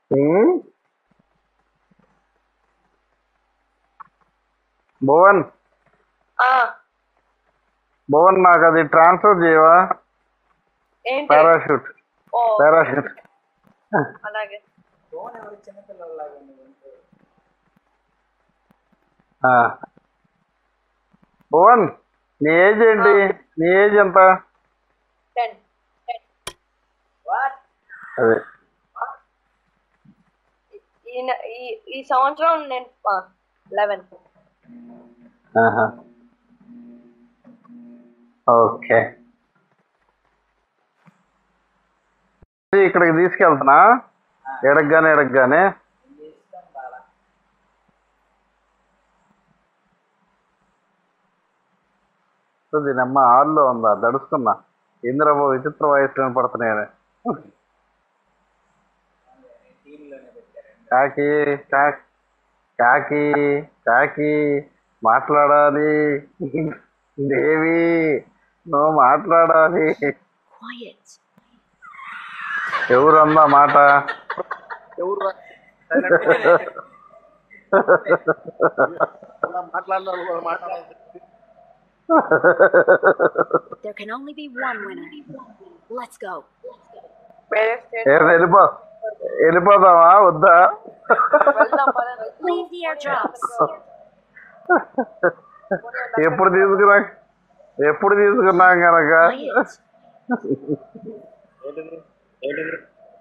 ఉమ్. భువన్ ఆ భువన్ నాకు అది ట్రాన్స్ఫర్ చేయవా ఏంటి పారాషూట్ ఓ పారాషూట్ అలాగే ఫోన్ ఎవరు చిన్నపిల్లలాగా ఉంది అంటే ఆ. భువన్ నీ ఏజ్ ఏంటి నీ ఏజ్ ఎంత టెన్ వాట్ అదే ఈ న- ఈ ఈ సంవత్సరం నేను లెవెన్ ఆహా. ఓకే ఇక్కడికి తీసుకెళ్తున్నా ఎడగ్గానే ఎడగ్గానే ఇష్టం బాగా సో దీని అమ్మ ఆల్లో ఉందా దడుస్తున్నా ఇంద్రబాబు విచిత్ర వయసు కనపడుతున్నాయని టీంలోనే పెట్టారండి కాకి కాకి కాకి కాకి మాట్లాడాలి దేవి నువ్వు మాట్లాడాలి Quiet. ఎవరు అందా మాట ఎవరు మాట్లాడిన మాట్లాడాలి There can only be one winner. Let's go. వేరే స్టేట్ ఏ వెళ్ళిపో వెళ్ళిపోదామా వద్దా వెళ్దాం పదండి. Leave the airdrops. ఎప్పుడు తీసుకున్నా ఎప్పుడు తీసుకున్నాం కనుక Quiet. ఏంటిది ఏంటిది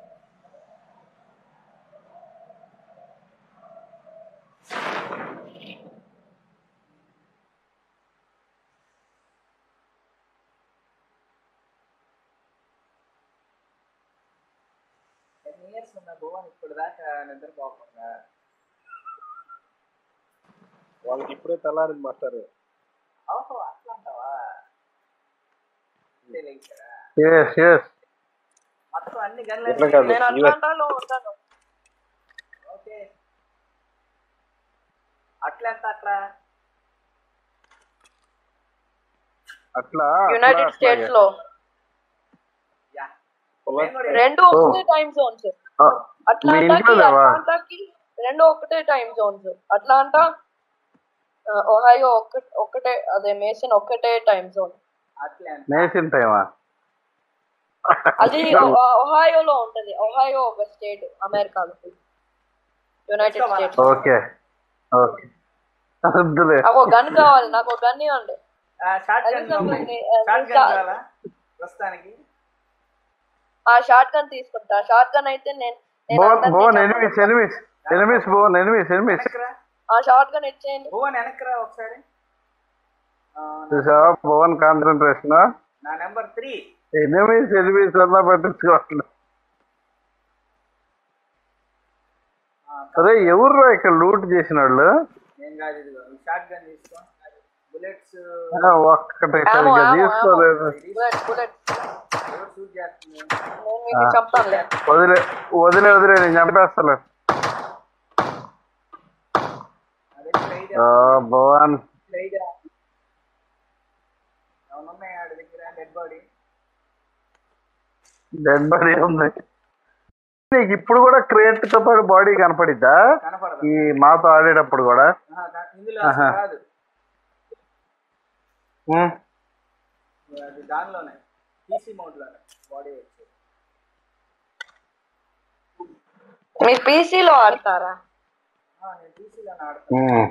టెన్ ఇయర్స్ ఉన్న భువన్ ఇప్పుడు దాకా నిద్రపోకుండా వాళ్ళకి ఇప్పుడే తెల్లారింది మాస్టర్ ఓహో అట్లా అంటావా తెలియదు కదా ఎస్ ఎస్ మొత్తం అన్ని ఎట్లా గన్లు కాదు నేను అట్లాంటాలో ఉంటాను ఓకే అట్లా ఎంత అట్లా అట్లా యునైటెడ్ అట్లా, స్టేట్స్ లో యా పొలం- నేను కూడా రెండు ఒకటే టైం జోన్స్ ఆ, మీ అట్లాంటాకి ఇంట్లో లేవా అట్లాంటాకి రెండు ఒకటే టైం జోన్స్ అట్లాంటా ఆ, ఒహాయో ఒక్క ఒక్కటే అదే మేసన్ ఒక్కటే టైం జోన్ అట్లా ఎంత మేసిన టైమా అది ఒ- ఒహాయోలో ఉంటది ఒహాయో ఒక స్టేట్ అమెరికాలో యునైటెడ్ స్టేట్స్ ఓకే ఓకే వద్దులే నాకు ఒక గన్ కావాలి నాకు ఒక గన్ ఇవ్వండి షార్ట్ అది గన్ సంబంధి- షార్ట్ గన్ కావాలా ప్రస్తుతానికి ఆ షార్ట్ గన్ తీసుకుంటా షార్ట్ గన్ అయితే నేను నేను బోన్ అందరినీ బోన్ చంపను. ఎనిమిస్ ఎనిమిస్ ఎనిమిస్ బోన్ ఎనిమిస్ ఎనిమిస్ వెనక్రా ఆ షార్ట్ గన్ ఇచ్చేయండి భువన్ వెనక్రా ఒకసారి ఆ, నా- చూసావా బోన్ కాన్సన్ట్రేషన్ నా నెంబర్ త్రీ ఎనిమిస్ ఎనిమిస్ అన్నా పట్టించుకోవట్లేదు అరే ఎవరు ఇక్కడ లూట్ చేసిన వాళ్ళు నేను కాదు ఇదిగో షార్ట్ గన్ తీసుకో బుల్లెట్స్ ఆ, ఒక్కటి Ammo, సరిగ్గా ammo, తీసుకోలేదు బుల్లెట్ బుల్లెట్ ఎవరు షూట్ చేస్తుంది నేను మీకు చంపుతానులే వదిలే వదిలే వదిలే నేను చంపేస్తాను అదే ట్రై ఆ, భవాన్ ట్రై ఏమన్నా ఉన్నాయా ఆడి దగ్గర డెడ్ బాడీ డెడ్ బాడీ ఉంది నీకు ఇప్పుడు కూడా క్రియేట్ తో పాటు బాడీ కనపడిద్దా కనపడదు ఈ మాతో ఆడేటప్పుడు కూడా ఆహా, దా- ఇందులో అసలు రాదు ఉమ్. అది దానిలోనే పీసీ మోడ్ లోనే బాడీ వచ్చి మీరు పీసీలో ఆడతారా ఆ, నేను పీసీలోనే ఆడతాను ఉమ్.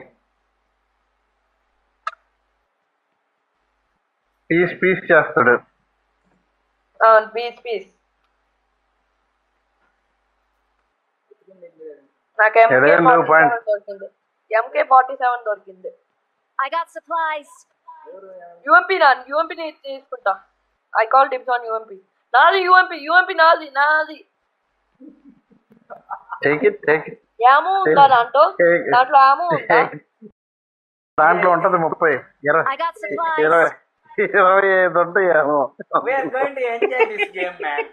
పీస్ పీస్ చేస్తాడు పీస్ పీస్ ఎత్తుకుని దగ్గర నాకు ఎంకే ఇరవై రెండు ఫార్టీ point. సెవెన్ దొరికింది ఎంకే ఫార్టీ సెవెన్ దొరికింది I got supplies. ఎవరు యూఎంపీ నా యూఎంపీ తీసుకుంటా I call dibs on UMP నాది యూఎంపీ యూఎంపీ నాది నాది టేక్ ఇట్ టేక్ ఇట్ ఏమో ఉందా దాంట్లో Take it. దాంట్లో ఏమో ఉందా దాంట్లో ఉంటది ముప్పై ఇరవై I got supplies. ఇరవై ఇరవై ఐదు ఉంటాయేమో we are going to enjoy this game man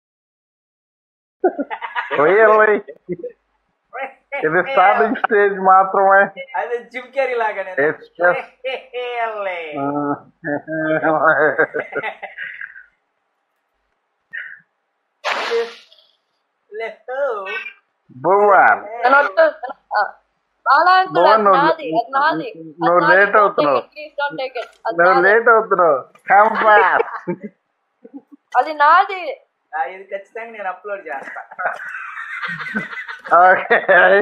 వెయ్యి ఇది స్టార్టింగ్ స్టేజ్ మాత్రమే అది జిమ్ క్యారీ లాగానే It's just- ఎల్లే. ఆ, లెఫ్ట్ వన్ నేను వస్తా ఆ, అలా అంకుల్ భువన్, అది నువ్వు- నాది అది నాది నువ్వు late అవుతున్నావు. ప్లీజ్ డోంట్ టేక్ ఇట్ నువ్వు లేట్ అవుతున్నావు కమ్ అది నాది ఆ, ఇది ఖచ్చితంగా నేను అప్లోడ్ చేస్తా ఓకే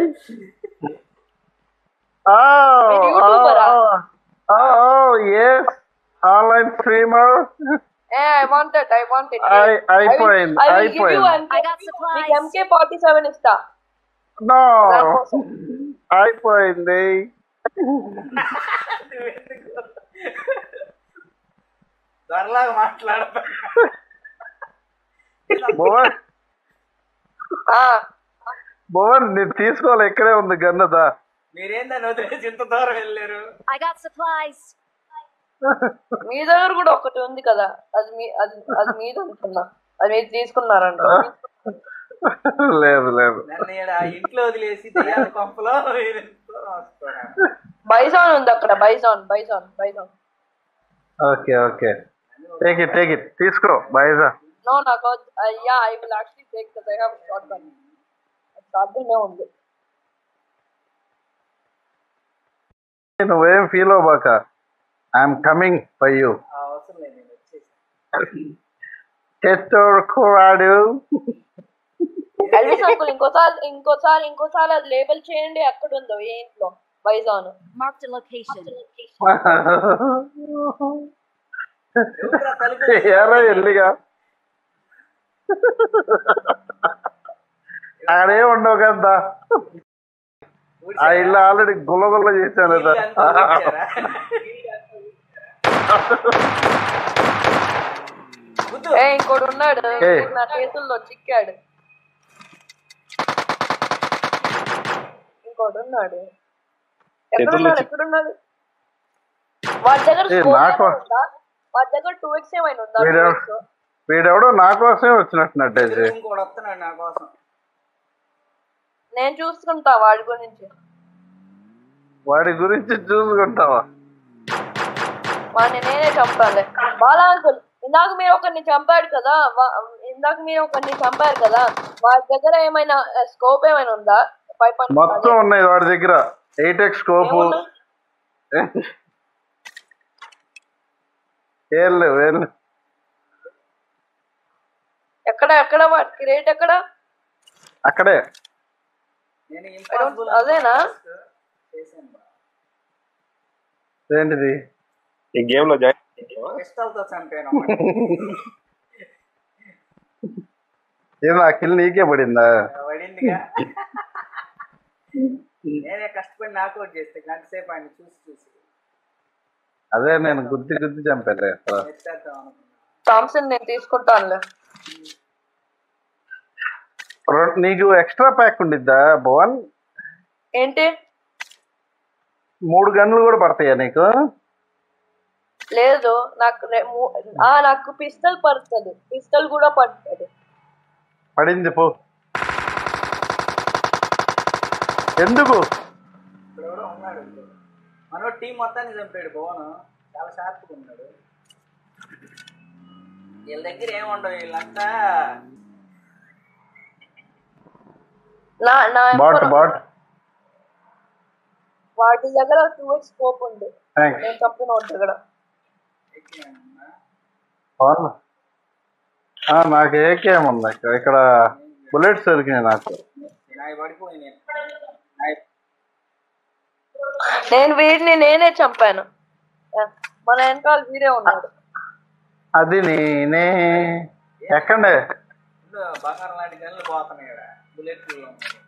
Oh, మీరు యూట్యూబరా? oh, oh, oh, yes. Online streamer. ఏ I want it I want it I- అయిపోయింది, అయిపోయింది. I got supplies. MK forty seven ఇస్తా No. దానికోసం. అయిపోయింది నువ్వెందుకు? త్వరలాగా మాట్లాడ భువన్ ఆ, భువన్ నేను తీసుకోవాలి ఇక్కడే ఉంది గన్నదా మీరేందని వదిలేసి ఇంత దూరం వెళ్ళారు I got supplies. మీ దగ్గర కూడా ఒకటి ఉంది కదా అది మీ అది అది మీది అనుకున్నా అది మీరు తీసుకున్నారంట లేదు లేదు నన్ను ఈడ ఇంట్లో వదిలేసి దయ్యాల కొంపలో మీరు ఎంతో వస్తున్నారు. బైజాన్ ఉంది అక్కడ బైజాన్ బైజాన్ బైజాన్ okay okay take it take it తీసుకో బైజా నో నాకు అయ్యా I will actually take the I have short gun short gun ఉంది నువ్వేం ఫీల్ అవ్వబాక ఐఎమ్ కమింగ్ ఫర్ యూ ఆ అవసరం లేదు నేను వచ్చేసి చెట్టోర్ కోరాడు ఎల్విస్ అంకుల్ ఇంకోసారి ఇంకోసారి ఇంకోసారి అది లేబుల్ చేయండి ఎక్కడ ఉందో ఏ ఇంట్లో బైజాన్ Marked a location. ఎవరురా తలుపు ఏరా ఎల్లిగా ఆడే ఉండవు కదా ఆ ఇల్లు ఆల్రెడీ గుల్లగుల్ల చేశాను కదా వీళ్ళంతా వచ్చారా? బుద్ధు, ఏ ఇంకోటి ఉన్నాడు ఏ. నా చేతుల్లో చిక్కాడు ఇంకోటి ఉన్నాడు చేతుల్లో ఎక్కడున్నాడు చిక్- ఎక్కడున్నాడు వాడి దగ్గర ఏ, scope నాకు- ఏమైనా ఉందా వాడి దగ్గర టూ ఎక్స్ ఏమైనా ఉందా వీడు 2x? వీడెవడో నా కోసమే వచ్చినట్టున్నట్టయితే ఇంకోటి వస్తున్నాడు నా కోసం నేను చూసుకుంటా వాడి గురించి వాడి గురించి చూసుకుంటావా వాడిని నేనే చంపాలి బాలా అంకుల్ ఇందాక మీరు ఒకరిని చంపాడు కదా వా- ఇందాక మీరు ఒకరిని చంపారు కదా వాడి దగ్గర ఏమైనా స్కోప్ ఏమైనా ఉందా ఫైవ్ పాయింట్ మొత్తం ఉన్నాయి వాడి దగ్గర ఎయిట్ ఎక్స్ స్కోప్ ఏం లేవు ఏం లేవు ఎక్కడ ఎక్కడ వాడికి రేట్ ఎక్కడ అక్కడే నేను ఇంపాసిబుల్ అదేనా? చేశాను బా. ఏంటిది ఈ గేమ్ లో జాయిన్ పిస్టల్తో చంపాను ఏం ఆ కిల్ నీకే పడిందా పడిందిగా నేనే కష్టపడి నాకౌట్ చేస్తే గంట సేపు ఆయన చూసి చూసి అదే నేను గుద్ది గుద్ది చంపాలే అసలు. ఎత్తేద్దాం అనుకున్నా థామ్సన్ నేను తీసుకుంటానులే రొ- నీకు ఎక్స్ట్రా ప్యాక్ ఉండిద్దా భువన్ ఏంటి మూడు గన్నులు కూడా పడతాయా నీకు లేదు నాకు రె- మూ- ఆ నాకు పిస్టల్ పడుతుంది పిస్టల్ కూడా పడుతుంది పడింది పో ఎందుకు ఇక్కడ కూడా ఉన్నాడు మనో టీం మొత్తాన్ని చంపాడు భువన్ చాలా షార్ప్గా ఉన్నాడు వీళ్ళ దగ్గర ఏముండవు వీళ్ళంతా నా నా బాట్ ఎంపర్- బాట్ వాటి దగ్గర టూ ఎక్స్ స్కోప్ ఉంది థ్యాంక్స్ నేను చంపిన వాటి దగ్గర ఎక్కినానన్నా. అవును ఆ, నాకు ఏకేం ఉంది ఇక్కడ ఇక్కడ బుల్లెట్స్ దొరికినాయి నాకు నాయి పడిపోయినాయి నాయి- నేను వీడిని నేనే చంపాను ఆ, మన వెనకాల వీడే ఉన్నాడు అది నేనే ఎక్కండే ముందు బంగారం లాంటి గన్నులు పోతున్నాయి ఇక్కడ బుల్లెట్లు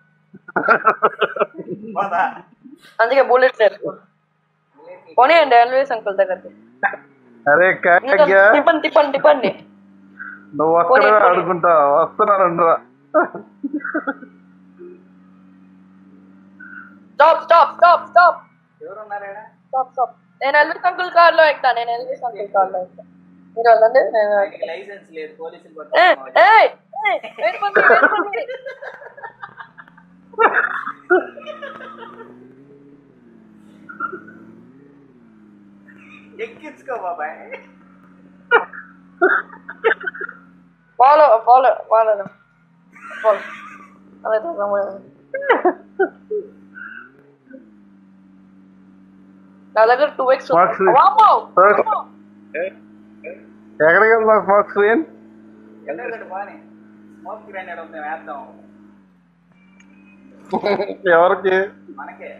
పోదా అందుకే బుల్లెట్ వేసుకో బుల్లెట్లు పోనీయండి ఎల్వేస్ అంకుల్ దగ్గరికి అరే ఇంకా కాగ్యా తిప్పండి తిప్పండి తిప్పండి నువ్వు అక్కడే పోనీ, పోనీ. ఆడుకుంటా వస్తున్నాను రా స్టాప్ స్టాప్ స్టాప్ స్టాప్ ఎవరున్నారు ఈడ? స్టాప్ స్టాప్ నేను ఎల్వేస్ అంకుల్ కార్ లో ఎక్కుతా నేను ఎల్వేస్ అంకుల్ కార్ లో ఎక్కుతా మీరు వెళ్ళండి నేను ఆయనకి లైసెన్స్ లేదు పోలీసులు ఏయ్, పట్టుకున్నారు ఏయ్, ఏయ్, wait for me, wait for me. ఎక్కించుకో బాబాయ్ Follow, follow, follow them. Follow. అలాగే నా దగ్గర టూ ఎక్స్ Mark three. ఎక్కడికి వెళ్దాం స్మోక్ స్క్రీన్ వెళ్ళాడు బాని స్మోక్ గ్రైండర్ ఉంది వేద్దాం ఎవరికి మనకే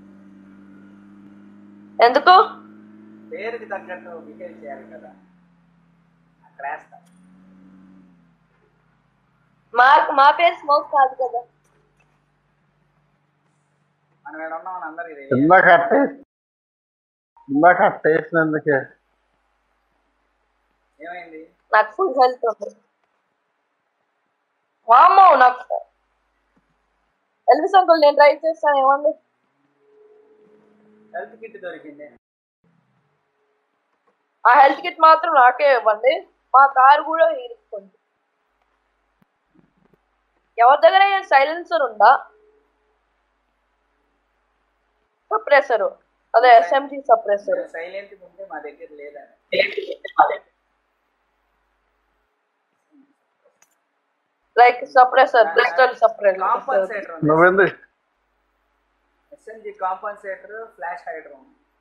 ఎందుకు పేరుకి తగ్గట్టు బిహేవ్ చేయాలి కదా అక్కడ వేస్తా మా మా పేరు స్మోక్ కాదు కదా మనం ఇక్కడ ఉన్నామని అందరికి తెలియదు ఇందాక అట్టేసి ఇందాక అట్టేసినందుకే ఏమైంది నాకు ఫుల్ హెల్త్ ఉంది వామ్మో నాకు ఎల్విస్ అంకుల్ నేను డ్రైవ్ చేస్తాను ఏమండి హెల్త్ కిట్ దొరికింది ఆ హెల్త్ కిట్ మాత్రం నాకే ఇవ్వండి మా కార్ కూడా ఇరుక్కోండి ఎవరి దగ్గర సైలెన్సర్ ఉందా సప్రెసర్ అదే ఎస్ఎంజి సప్రెసర్ సైలెంట్ ఉంటే మా దగ్గర లేదని like suppressor pistol suppressor compensator ఉంది నువ్వెందుకు ఎస్ఎంజి కాంపన్సేటర్ ఫ్లాష్ హైడ్రోన్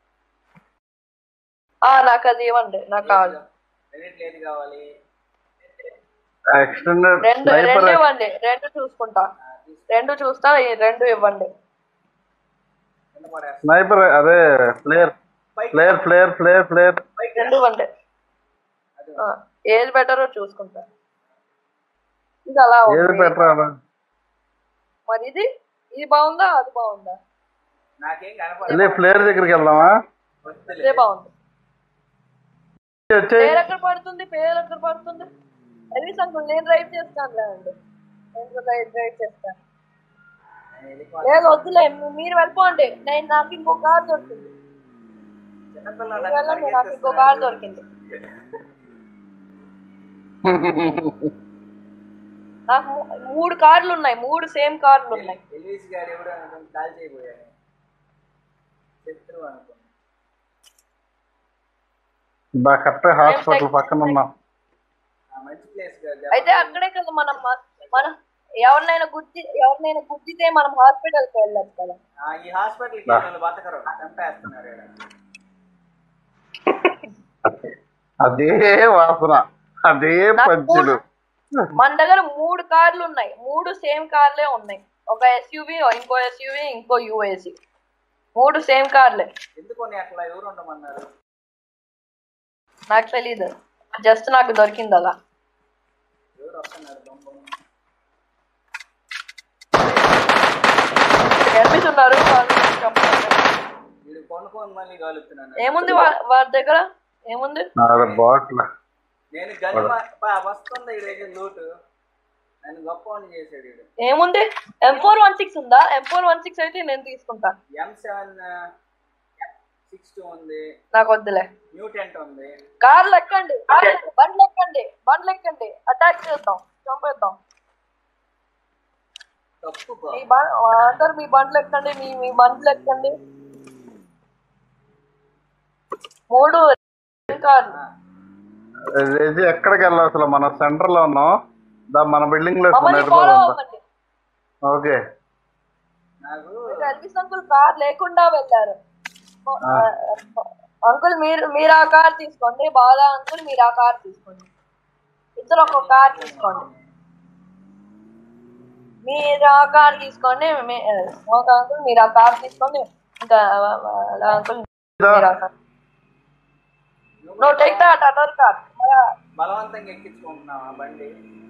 ఆ నాకు అది ఇవ్వండి నాకు కావాలి రెండిట్లో ఏది కావాలి ఎక్స్టెండెడ్ రెండు స్నైపర్ రెండు ఇవ్వండి రెండు చూసుకుంటా రెండు చూస్తా ఈ రెండు ఇవ్వండి కింద పడేస్తా స్నైపర్ అదే ప్లేయర్ పైకి ప్లేయర్ ప్లేయర్ ప్లేయర్ ప్లేయర్ రెండు ఇవ్వండి అది ఆ, ఏది బెటరో చూసుకుంటా ఇది అలా ఏది ఉంది పెట్టరా మరి ఇది ఇది బాగుందా అది బాగుందా నాకేం వెళ్ళి కనపడలేదు ప్లేయర్ దగ్గరికి వెళ్దామా ఇదే బాగుంది వచ్చేయ్ పేరు ఎక్కడ పడుతుంది పేరు ఎక్కడ పడుతుంది ఎల్విస్ అంకుల్ నేను డ్రైవ్ చేస్తాను లేదండి నేను డ్రైవ్ డ్రైవ్ చేస్తాను లేదు వద్దులే మీ- మీరు వెళ్ళిపోండి నేను నాకు ఇంకో కార్ దొరికింది మీరు వెళ్ళండి నాకు ఇంకో కార్ దొరికింది నాకు మూ- మూడు కార్లు ఉన్నాయి మూడు సేమ్ కార్లు ఉన్నాయి ఎల్విస్ గారు ఎవడు అనుకుని కాల్ చేయబోయాడు శత్రువు అనుకుని బా కరెక్ట్ హాస్పిటల్ పక్కన ఉన్నాం ఆ మంచి ప్లేస్ కదా అయితే అక్కడే కదా మనం మ- మనం ఎవరినైనా గుద్ది ఎవరినైనా గుద్దితే మనం హాస్పిటల్కి వెళ్ళచ్చు కదా ఆ, ఈ హాస్పిటల్కి వాళ్ళు బతకరు చంపేస్తున్నారు ఈడ. అదే వాసన అదే పంచులు మన దగ్గర మూడు కార్లు ఉన్నాయి మూడు సేమ్ కార్లే ఉన్నాయి ఒక ఎస్యూవి ఇంకో ఎస్యూవి ఇంకో యూఏసి మూడు సేమ్ కార్లే ఎందుకొని అట్లా ఎవరు ఉండమన్నారు నాకు తెలీదు జస్ట్ నాకు దొరికింది అలా ఎవరు వస్తున్నారు దొంగ కనిపిస్తున్నారు వాళ్ళు చంపుతారు. వీడు కొనుక్కొని మళ్ళీ కాలుతున్నాను ఏముంది వా- వారి దగ్గర ఏముంది నాలుగు బాటిల్ నేను గన్ వస్తుంది ఈడైతే లోటు నన్ను గొప్ప వాడిని చేసాడు వీడు ఏముంది ఎం ఫోర్ వన్ సిక్స్ ఉందా ఎం ఫోర్ వన్ సిక్స్ అయితే నేను తీసుకుంటా ఎం సెవెన్ సిక్స్ టూ ఉంది నాకు వద్దులే న్యూ టెంట్ ఉంది కార్లు ఎక్కండి బండ్లు ఎక్కండి బండ్లు ఎక్కండి అటాక్ చేద్దాం చంపేద్దాం తప్పు బా. మీ బ- అందరు మీ బండ్లు ఎక్కండి మీ మీ బండ్లు ఎక్కండి మూడు కార్లు ఇది ఎక్కడికి వెళ్ళాలి అసలు మన సెంటర్ లో ఉన్నాం దా మన బిల్డింగ్ లో మమ్మల్ని ఫాలో నడిపోదాం అవ్వండి ఓకే నాకు ఎల్విస్ అంకుల్ కార్ లేకుండా వెళ్ళారు అంకుల్ మీరు మీరు ఆ కార్ తీసుకోండి బాలా అంకుల్ మీరు ఆ కార్ తీసుకోండి ఇద్దరు ఒక కార్ తీసుకోండి మీరు ఆ కార్ తీసుకోండి మీ- ఒక అంకుల్ మీరు ఆ కార్ తీసుకోండి ఇంకా అలా అంకుల్ మీరు ఆ car no take that other car బలవంతంగా ఎక్కించుకుంటున్నావు ఆ బండి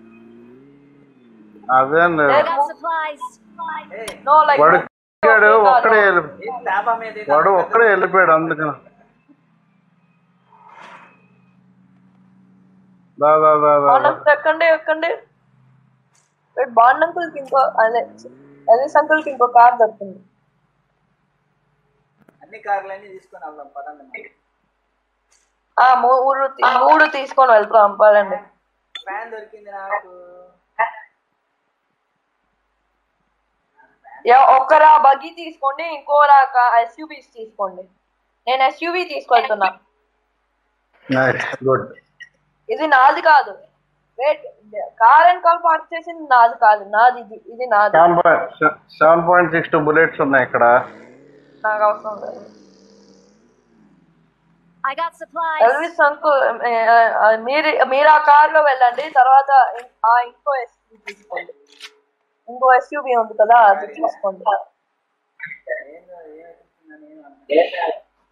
అదే అండి Got supplies. ఏ నో లైక్ వాడు ఎక్కాడు ఒక్కడే వెళ్ళి- ఏం డాబా మీద ఏదో వాడు ఒక్కడే వెళ్ళిపోయాడు అందుకని దా దా దా దా దా. బాండ్ ఎక్కండి ఎక్కండి వెయిట్ బాండ్ అంకుల్కి ఇంకో అదే ఎలిస్ అంకుల్కి ఇంకో కార్ దొరికింది అన్ని కార్లన్నీ తీసుకొని వెళ్దాం పదండి మరి. ఆ మూడు తీ- మూడు తీసుకొని వెళ్తాం పదండి ఫ్యాన్ దొరికింది నాకు యా- ఒక్కరా బగ్గీ తీసుకోండి ఇంకోరా ఎస్యూబీస్ తీసుకోండి నేను ఎస్యూబీ తీసుకెళ్తున్నా నైస్ గుడ్ ఇది నాది కాదు wait car and call park చేసింది నాది కాదు నాది ఇది ఇది నాది seven point seven point six two bullets ఉన్నాయి ఇక్కడ నాకు అవసరం లేదు I got supplies. Elvis uncle మీరు మీరు ఆ కార్ లో వెళ్ళండి తర్వాత ఇం- ఆ ఇంకో ఎస్యూబీ తీసుకోండి ఇంకో ఎస్యూబీ ఉంది కదా అది తీసుకోండి ఏందో ఏమవుతుందో నేను అనుకున్నా.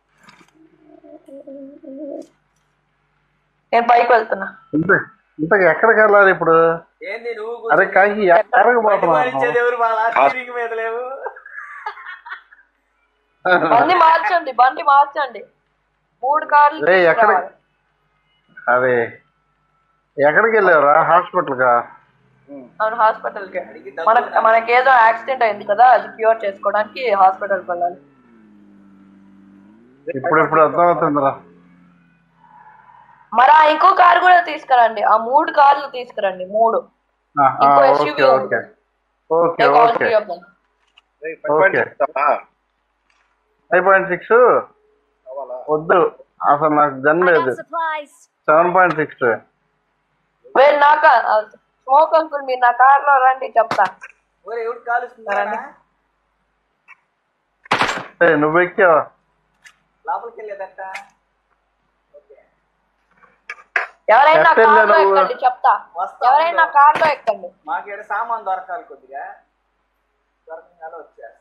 నేను పైకి వెళ్తున్నా ఇంత ఇంతకు ఎక్కడికి వెళ్ళాలి ఇప్పుడు ఏంది నువ్వు అరే కూర్చొని కాకి ఎక్కడికి బండి మారించేది పోతున్నాను ఎవరు వాళ్ళ స్టీరింగ్ మీద లేవు బండి మార్చండి బండి మార్చండి మూడు కార్లు రేయ్, ఎక్కడ- తీసుకురావాలి. అదే ఎక్కడికి వెళ్ళావురా హాస్పిటల్ కా అవును హాస్పిటల్ కి అడిగి డబ్బులు మనకు ఉన్నాయి. మనకేదో యాక్సిడెంట్ అయింది కదా అది క్యూర్ చేసుకోవడానికి హాస్పిటల్కి వెళ్ళాలి ఇప్పుడు ఇప్పుడు అర్థమవుతుందిరా మరి ఆ ఇంకో కార్ కూడా తీసుకురండి ఆ మూడు కార్లు తీసుకురండి మూడు ఆ, ఆ, ఇంకో okay SUV okay okay Take all okay three of them. Okay. Five point six వద్దు అసలు నాకు గన్ I లేదు got supplies. Seven point six వేరు నాక స్మోక్ అంకుల్ మీరు నా కార్ లో రండి చెప్తా ఊరే ఎవరు కాలుస్తున్నారా నువ్వు ఎక్కావా లోపలికి వెళ్ళేదట ఓకే ఎవరైనా ఎక్కడ కార్ లో నువ్వు? ఎక్కండి చెప్తా వస్తా ఎవరైనా ఉండు. కార్ లో ఎక్కండి మాకు ఇక్కడ సామాన్ దొరకాలి కొద్దిగా దొరకగానే వచ్చేస్తా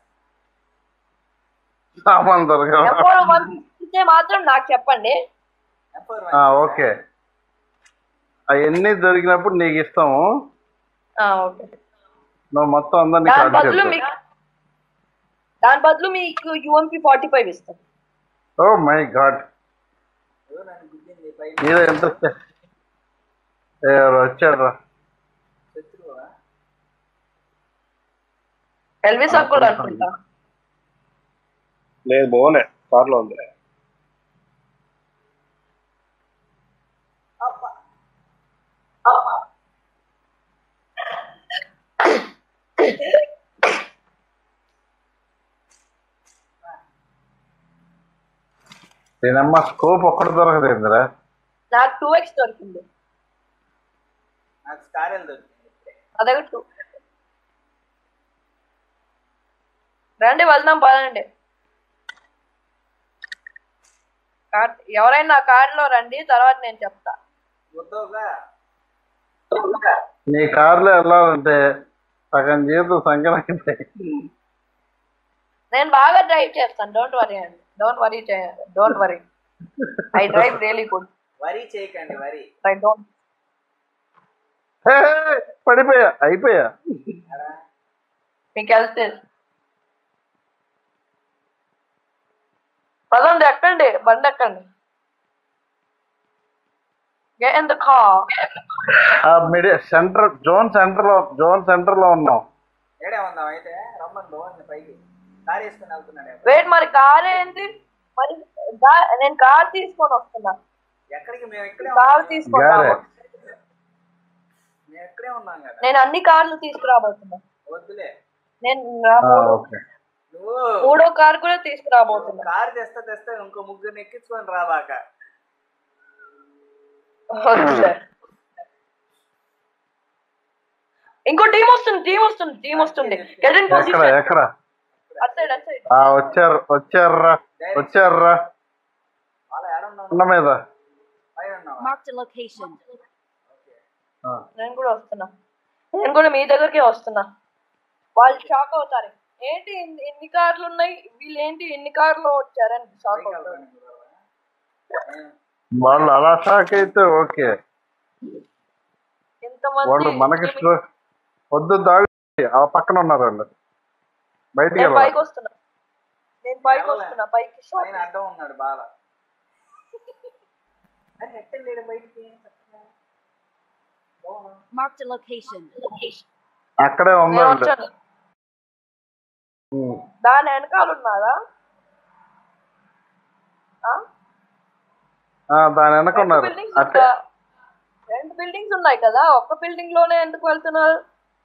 సామాన్ దొరకవా ఎవరు పంపిస్తే మాత్రం నాకు చెప్పండి ఎంపవర్ ఆ, ఓకే అవన్నీ దొరికినప్పుడు నీకు ఇస్తాము ఆ, ఓకే నువ్వు మొత్తం అందరినీ దాని కాల్ బదులు చేస్తావు మీకు దాని బదులు మీకు యుఎంపి ఫార్టీ ఫైవ్ ఇస్తాం ఓ మై గాడ్ ఎవరు నన్ను గుద్దింది పై మీద ఎంత ఏ, ఎవరు వచ్చారు శత్రువా ఎల్విస్ అంకుల్ అనుకుంటా లేదు బాగున్నాయి కార్లో ఉంది నేనమ్మ స్కోప్ ఒక్కటి దొరకదేందిరా నాకు టూ ఎక్స్ దొరికింది నాకు స్టారెల్ దొరికింది ఇప్పుడే అదే టూ రండి వెళ్దాం పదండి కార్ ఎవరైనా కార్లో రండి తర్వాత నేను చెప్తా వద్దోగా నీ కార్లో వెళ్ళాలంటే సగం జీవితం సంక్రాంతి నేను బాగా డ్రైవ్ చేస్తాను డోంట్ వరీ అండి don't worry don't worry I drive really good worry చేయకండి వరి ఐ డోంట్ హే, హే, పడిపోయా అయిపోయా మీకు వెళ్తే పదండి ఎక్కండి బండి ఎక్కండి Get in the car. ఆ మిడి సెంటర్ జోన్ సెంటర్ లో జోన్ సెంటర్ లో ఉన్నాం ఏడే ఉందాం అయితే రమ్మని బాగుంది పైకి కారు వేసుకుని వెళ్తున్నాడు వెయిట్ మరి కార్ ఏంటి మరి దా- నేను కార్ తీసుకొని వస్తున్నా ఎక్కడికి మేము ఇక్కడే కార్ ఉన్నాం తీసుకొని గారే. రాబో- మేము ఇక్కడే ఉన్నాం కదా నేను అన్ని కార్లు తీసుకురాబోతున్నా వద్దులే నేను నా ఆ, మూడో- ఓకే నువ్వు మూడో కార్ కూడా తీసుకురాబోతున్నా కారు తెస్తా తెస్తా ఇంకో ముగ్గురిని ఎక్కించుకొని రాబాక వద్దులే. ఇంకో టీం వస్తుంది టీం వస్తుంది టీం వస్తుంది గెట్ ఇన్ ఎక్కడ పొజిషన్ ఎక్కడ అటు సైడ్ అటు సైడ్ ఆ వచ్చారు వచ్చారురా వచ్చారురా వాళ్ళ ఏడున్నాం కొండ మీద పైన ఉన్నావా Marked a location. ఆ, నేను కూడా వస్తున్నా నేను కూడా మీ దగ్గరికి వస్తున్నా వాళ్ళు షాక్ అవుతారు ఏంటి ఇన్ని- ఇన్ని కార్లు ఉన్నాయి వీళ్ళు ఏంటి ఇన్ని కార్లు వచ్చారని షాక్ పైకి అవుతారు వెళ్తాను నేను. వాళ్ళు అలా షాక్ అయితే ఓకే ఇంతమంది వాళ్ళు మనకి ఇన్ని- స్ట్రో- వద్దు దాగు ఆ పక్కన ఉన్నారు వాళ్ళు బయటికి నేను పైకి వెళ్ళాలి వస్తున్నా నేను పైకి వస్తున్నా పైకి షాక్ పైన అడ్డం ఉన్నాడు బాల అరే ఎట్టండి ఈడ బయటికి Marked a location. అక్కడే నేను ఉందండి వచ్చాను దాని వెనకాల ఉన్నారా ఆ? ఆ, దాని వెనక రెండు ఉన్నారు బిల్డింగ్స్ అట్టే ఉందా? రెండు బిల్డింగ్స్ ఉన్నాయి కదా ఒక్క బిల్డింగ్ లోనే ఎందుకు వెళ్తున్నారు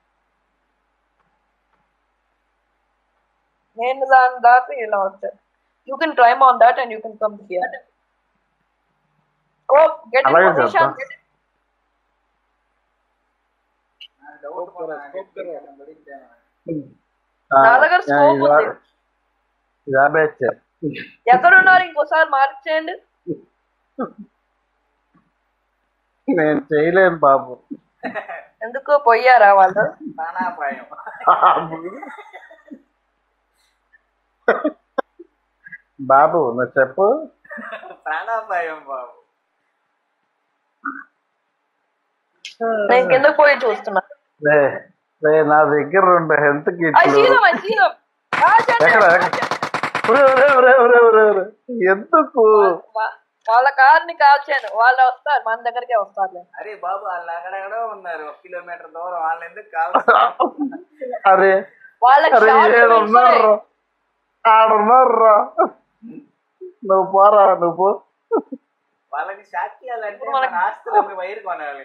నేను దాని దాటి ఇలా వచ్చాను you can trim on that and you can come here go get in అలాగే పొజిషన్ చేద్దాం. డౌట్ పడిద్దామని ఆ, నా దగ్గర ఆ, scope ఇది ఉంది. ఇది ఆపేచ్చే ఎక్కడున్నారు ఇంకోసారి మార్చేయండి నేను చేయలేను బాబు ఎందుకు పోయారా వాళ్ళు ప్రాణాపాయం బాబు నువ్వు చెప్పు ప్రాణాపాయం బాబు నేను కిందకు పోయి చూస్తున్నా రే రే నా దగ్గర రెండు హెల్త్ అది కిట్లు సీనం అది సీనం ఎక్కడ ఎక్కడ? ఒరే, ఒరే, ఒరే, ఒరే, ఒరే, ఒరే. ఎందుకు వాళ్ళ కార్ని కాల్చాను వాళ్ళు వస్తారు మన దగ్గరికే వస్తారు అరే బాబు వాళ్ళు అక్కడెక్కడో ఉన్నారు ఒక కిలోమీటర్ దూరం వాళ్ళు ఎందుకు కావాలి అరే వాళ్ళకి అరే షార్ట్ ఏడున్నారు ఆడున్నారు నువ్వు పోరా నువ్వు వాళ్ళకి షాక్ చేయాలంటే మన ఆస్తులు వైర్ కొనాలి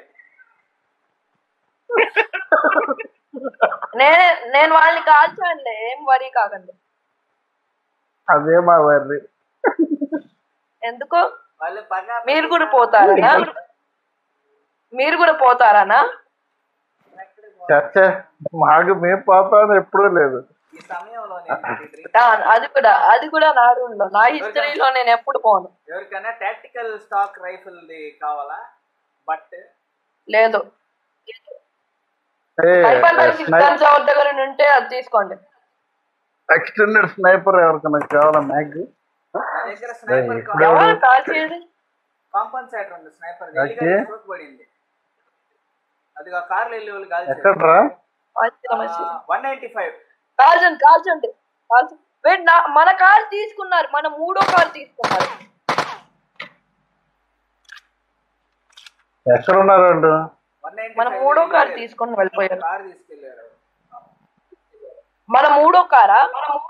నేను నేను వాళ్ళని కాల్చానులే ఏం వరీ కాకండి అదే మా వర్రి ఎందుకు వాళ్ళు పగ మీరు కూడా పోతారనా మీరు కూడా పోతారనా చచ్చే మాకు మేము పోతాను ఎప్పుడూ లేదు ఈ సమయంలో నేను ఇది ఆ, అది కూడా అది కూడా నా రూల్లో నా హిస్టరీలో నేను ఎప్పుడు పోను ఎవరికైనా టాక్టికల్ స్టాక్ రైఫిల్ కావాలా బట్ లేదు ఏ, హైపర్ లైఫ్ స్నై- గన్స్ ఎవరి దగ్గర ఉంటే అది తీసుకోండి ఎక్స్టెండెడ్ స్నైపర్ ఎవరికైనా కావాలా మ్యాగ్ నా దగ్గర స్నైపర్ ఇప్పుడు ఎవరు కాల్చేది కాంపన్సేటర్ ఉంది స్నైపర్ ఓకే. స్ట్రోక్ పడింది అది ఆ కార్లు వెళ్ళి వాళ్ళు కాల్చారు ఎక్కడ్రా వన్ నైన్టీ ఫైవ్ కాల్చండి కాల్చండి కాల్చండి వెయిట్ నా మన కార్ తీసుకున్నారు మన మూడో కార్ తీసుకున్నారు ఎక్కడ ఉన్నారు వాళ్ళు వన్ నైన్టీ మన మూడో కార్ తీసుకొని వెళ్ళిపోయారు కార్ తీసుకెళ్లారు మన మూడో కారా మన మూడో-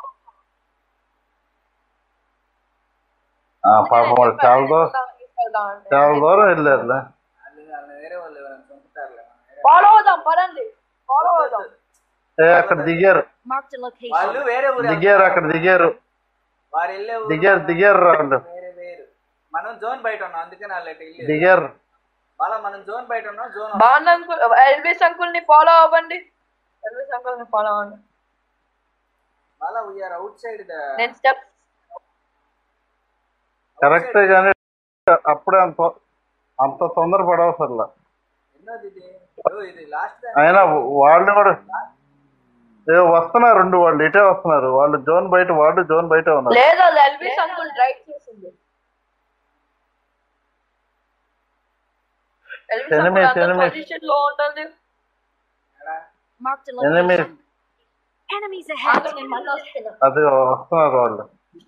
ఆ, పాపం వాళ్ళు చాలా దూరం తీసుకెళ్దాం అంటే. చాలా దూరం వెళ్ళారులే వాళ్ళు వాళ్ళు వేరే వాళ్ళు ఎవరైనా చంపుతారులే ఫాలో అవుదాం పదండి ఫాలో అవుదాం ఏ అక్కడ దిగారు Marked a location. వాళ్ళు వేరే ఊరు దిగారు అక్కడ దిగారు వారు వెళ్ళే ఊరు దిగారు దిగారు వాళ్ళు వేరే వేరు మనం జోన్ బయట ఉన్నాం అందుకని వాళ్ళు అటు వెళ్ళి దిగారు వాళ్ళ మనం జోన్ బయట ఉన్నాం జోన్ బాండ్ అంకుల్ ఎల్విస్ అంకుల్ ని ఫాలో అవ్వండి ఎల్విస్ అంకుల్ ని ఫాలో అవ్వండి వాళ్ళ వీఆర్ అవుట్ సైడ్ ద నేను స్టెప్ కరెక్టే కానీ అప్పుడే అంత అంత తొందర పడవసర్లా ఎన్నోది ఇది ఓ, ఇది లాస్ట్ అయినా వాళ్ళు కూడా ఏ వస్తున్నారు రెండు వాళ్ళు ఇటే వస్తున్నారు వాళ్ళు జోన్ బయట వాళ్ళు జోన్ బయట ఉన్నారు లేదు అది ఎల్విస్ అంకుల్ డ్రైవ్ చేసింది Elvis Enemies, uncle enemies. Position లో ఉంటుంది Marked a Enemy. location. Enemies ahead. ఆగు, నేను మళ్ళీ వస్తున్నా అది వస్తున్నారు వాళ్ళు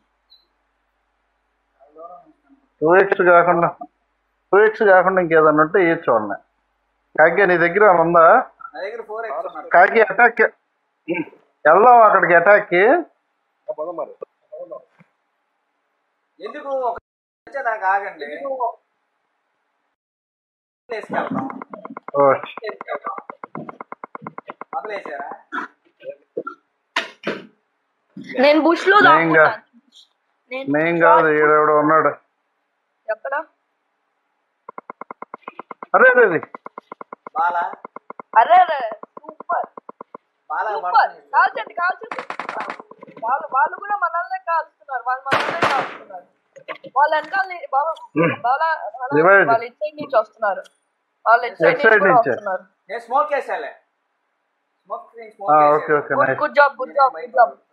టూ ఎక్స్ కాకుండా టూ ఎక్స్ కాకుండా ఇంకేదన్నా ఉంటే ఇయ్యచ్చు వాళ్ళని కాకి నీ దగ్గర ఏమైనా ఉందా నా దగ్గర ఫోర్ ఎక్స్ ఉన్నారు కాకి అటాక్ వెళ్దాం అక్కడికి అటాక్కి ఎందుకు ఒక వచ్చేదాకా ఆగండి వేసుకెళ్తాం ఓ, మొదలేసారా నేను బుష్ లో నేను గా- దాక్కున్నాను. నేను మేం కాదు ఈడెవడో ఉన్నాడు ఎక్కడ అరే అరే అరే. బాల అరే అరే సూపర్ బాల సూపర్ పడుతుంది కాల్చండి కాల్చండి వాళ్ళు వాళ్ళు కూడా మనల్నే కాల్చుతున్నారు వాళ్ళు మనల్నే కాల్చుతున్నారు వాళ్ళ వెనకాల ని- బాబా- బాలా బాలా- Divide. వాళ్ళు ఇటు సైడ్ నుంచి వస్తున్నారు వాళ్ళు ఇటు సైడ్ Left నుంచి side కూడా నుంచే. వస్తున్నారు నేను స్మోక్ వేసాలే స్మోక్ స్మోక్ ఆ, okay okay good nice good job good job good job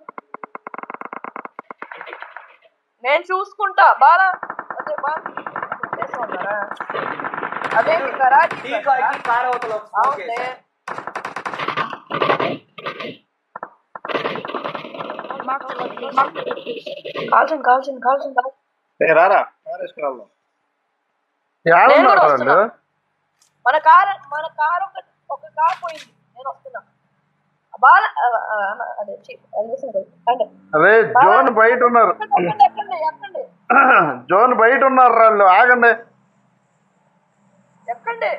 నేను చూసుకుంటా బాలా అదే బాలా చేసి ఉన్నారా అదే కరాటీ టీ కాకి కార్ అవతల ఒక స్మోక్ అవునులే వేసా Marked a location. కాల్చండి కాల్చండి కాల్చండి కాల్చండి. ఏ రారా కార్ వేసుకుని వెళ్దాం నేను ఏడున్నారు కూడా వాళ్ళు వస్తున్నా. మన కార్ మన కార్ ఒక ఒక కార్ పోయింది నేను వస్తున్నా బాగా అదే ఛీ, ఎల్విస్ అంకుల్. అంటే అరే జోన్ బయట ఉన్నారు ఎక్కండి ఎక్కండి ఎక్కండి జోన్ బయట ఉన్నారు వాళ్ళు ఆగండి ఎక్కండి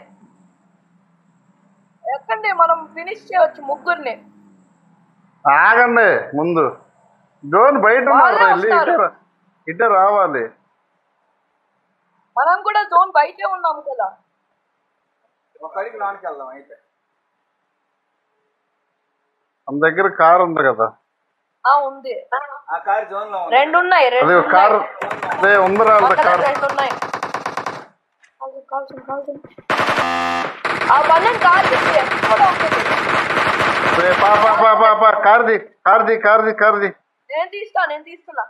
ఎక్కండి మనం ఫినిష్ చేయవచ్చు ముగ్గురిని ఆగండి ముందు జోన్ బయట ఉన్నారు వాళ్ళే వెళ్ళి ఇటే వస్తారు. రా- ఇటే రావాలి మనం కూడా జోన్ బయటే ఉన్నాము కదా ఒక అడిగి లోనికి వెళ్దాం అయితే మన దగ్గర కార్ ఉంది కదా ఆ ఉంది ఆ కార్ జోన్ లో ఉంది రెండు ఉన్నాయి రెండు అదే కార్ ఉన్నాయి. అదే ఉందిరా మా వాళ్ళ దగ్గర కార్ రెండు ఉన్నాయి కాల్చండి, కాల్చండి, కాల్చండి. ఆ బండిని కాల్చింది ఎక్కడ ఉంటుంది రే, పా పా పా పా పా కార్ది కార్ది కార్ది కార్ది నేను తీస్తా నేను తీస్తున్నా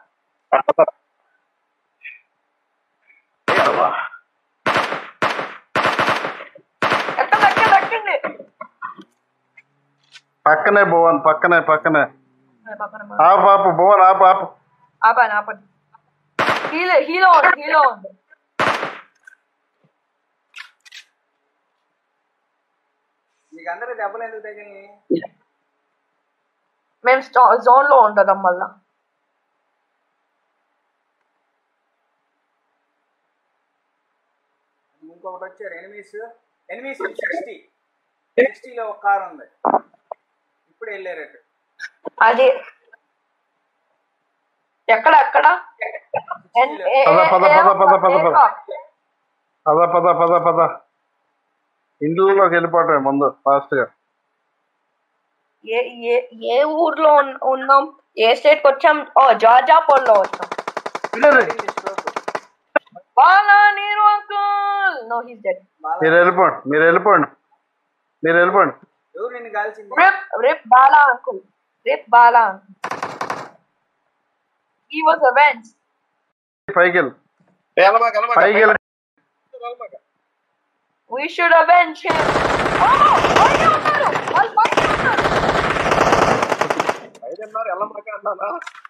ఎక్కడ ఎక్కడ ఎక్కండి పక్కనే భువన్ పక్కనే పక్కనే పక్కన ఆపు ఆపు భువన్ ఆపు ఆపు ఆపండి ఆపండి హీలో హీలో ఉంది హీలో ఉంది మీకు అందరూ దెబ్బలు ఎందుకు తగిలి మేము జోన్ లో ఉండడం వల్ల ఇంకొకటి వచ్చారు ఎనిమిస్ ఎనిమిస్ సిక్స్టీ సిక్స్టీలో ఒక కార్ ఉంది ఇప్పుడు వెళ్ళారట అది ఎక్కడ ఎక్కడ ఎన్- ఏ- పద, పద, ఏ- పద, పద, పద, ఏ- పద. పద పద పద పద ఇంట్లోకి వెళ్ళిపోవటమే ముందు ఫాస్ట్ గా ఏ ఏ ఏ ఊర్లో ఉన్- ఉన్నాం ఏ స్టేట్ కి వచ్చాం ఓ జార్జాపూర్ లో వచ్చాం బాలా నీరు అంకుల్ నో హీస్ డెడ్ మీరు వెళ్ళిపోండి మీరు వెళ్ళిపోండి మీరు వెళ్ళిపోండి ఎవరు నిన్ను కాల్చింది RIP RIP Bala uncle RIP Bala uncle he was avenge పైకి వెళ్ళి వెళ్ళమాక వెళ్ళమాక పైకి వెళ్ళి వెళ్ళమాక we should avenge him oh బయట ఉన్నారు వాళ్ళు బయట ఉన్నారు ఐదున్నర వెళ్ళమాక అన్నానా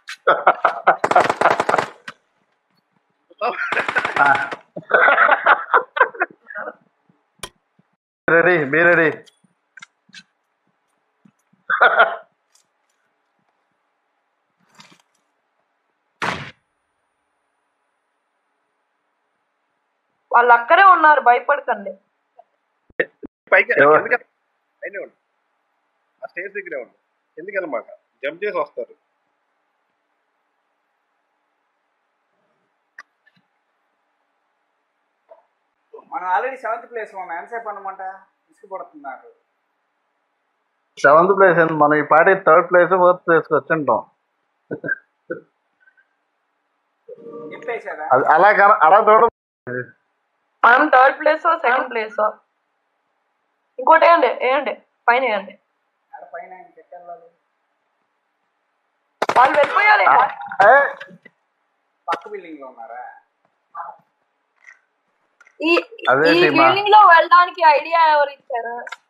రెడీ మీ రెడీ వాళ్ళు అక్కడే ఉన్నారు భయపడకండి పైకి ఎవరు? ఎందుకు అయినే ఉండు ఆ స్టేజ్ దగ్గరే ఉండు ఎందుకు వెళ్ళమాక జంప్ చేసి వస్తారు మనం ఆల్రెడీ సెవెంత్ ప్లేస్ లో ఉన్నాం ఎంతసేపు అన్నమాట ఇసుకుపడుతుంది నాకు సెవెంత్ ప్లేస్ ఏంది మనం ఈ party third place fourth place కి వచ్చింటాం నింపేశారా అది అలా కన అలా చూడ మనం థర్డ్ ప్లేస్ సెకండ్ ప్లేస్ ఇంకోటి వేయండి వేయండి పైన వేయండి ఆడ పైన ఇంకెళ్ళాలి వాళ్ళు వెళ్ళిపోయాలి ఏ, పక్క బిల్డింగ్ లో ఉన్నారా ఈ అదే ఈ టీమా? బిల్డింగ్ లో వెళ్ళడానికి ఐడియా ఎవరు ఇచ్చారు